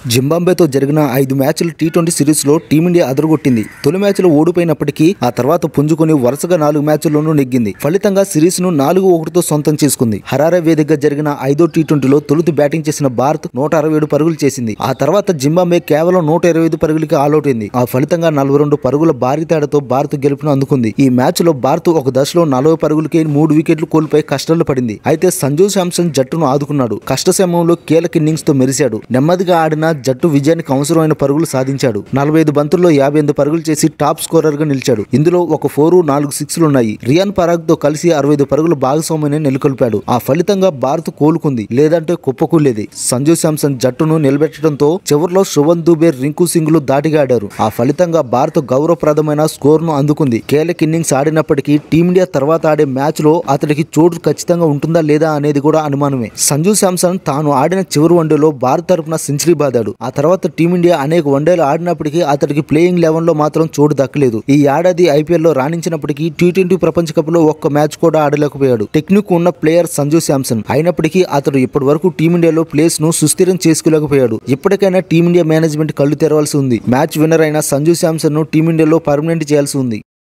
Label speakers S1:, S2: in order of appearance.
S1: జింబాబ్వేతో జరిగిన ఐదు మ్యాచ్ల టీ ట్వంటీ సిరీస్ లో టీమిండియా అదరగొట్టింది తొలి మ్యాచ్ లో ఓడిపోయినప్పటికీ ఆ తర్వాత పుంజుకొని వరుసగా నాలుగు మ్యాచ్ల్లోనూ నెగ్గింది ఫలితంగా సిరీస్ ను నాలుగు ఒకటితో సొంతం చేసుకుంది హరారే వేదికగా జరిగిన ఐదో టీ ట్వంటీలో తొలుత బ్యాటింగ్ చేసిన భారత్ నూట అరవై ఏడు పరుగులు చేసింది ఆ తర్వాత జింబాబ్వే కేవలం నూట ఇరవై ఐదు పరుగులకి ఆల్అౌట్ అయింది ఆ ఫలితంగా నలభై రెండు పరుగుల భారీ తేడాతో భారత్ గెలుపును అందుకుంది ఈ మ్యాచ్ లో భారత్ ఒక దశలో నలభై పరుగులకి మూడు వికెట్లు కోల్పోయి కష్టాలు పడింది అయితే సంజు శాంసన్ జట్టును ఆదుకున్నాడు కష్ట సమయంలో కీలక ఇన్నింగ్స్ తో మెరిశాడు నెమ్మదిగా ఆడిన జట్టు విజయానికి అవసరమైన పరుగులు సాధించాడు నలభై ఐదు బంతుల్లో యాభై ఎనిమిది పరుగులు చేసి టాప్ స్కోరర్ గా నిలిచాడు ఇందులో ఒక ఫోరు నాలుగు సిక్స్లు ఉన్నాయి రియాన్ పరాగ్ తో కలిసి అరవై ఐదు పరుగుల భాగస్వామ్యాన్ని నెలకొల్పాడు ఆ ఫలితంగా భారత్ కోలుకుంది లేదంటే కుప్పకూలేది సంజు శాంసన్ జట్టును నిలబెట్టడంతో చివరిలో శుభన్ దుబే రింకు సింగ్ లు దాటిగా ఆడారు ఆ ఫలితంగా భారత్ గౌరవప్రదమైన స్కోర్ ను అందుకుంది కీలక ఇన్నింగ్స్ ఆడినప్పటికీ టీమిండియా తర్వాత ఆడే మ్యాచ్ లో అతడికి చోటు ఖచ్చితంగా ఉంటుందా లేదా అనేది కూడా అనుమానమే సంజు శాంసన్ తాను ఆడిన చివరి వన్డేలో భారత్ తరపున సెంచరీ బాదాడు ఆ తర్వాత టీమిండియా అనేక వన్డేలు ఆడినప్పటికీ అతడికి ప్లేయింగ్ లెవెన్ లో మాత్రం చోటు దక్కలేదు ఈ ఏడాది ఐపీఎల్ లో రాణించినప్పటికీ టీ ట్వంటీ ప్రపంచ కప్ లో ఒక్క మ్యాచ్ కూడా ఆడలేకపోయాడు టెక్నిక్ ఉన్న ప్లేయర్ సంజు శాంసన్ అయినప్పటికీ అతడు ఇప్పటి వరకు టీమిండియాలో ప్లేస్ ను సుస్థిరం చేసుకోలేకపోయాడు ఇప్పటికైనా టీమిండియా మేనేజ్మెంట్ కళ్ళు తెరవాల్సి ఉంది మ్యాచ్ విన్నర్ అయిన సంజు శాంసన్ ను టీమిండియాలో పర్మనెంట్ చేయాల్సి ఉంది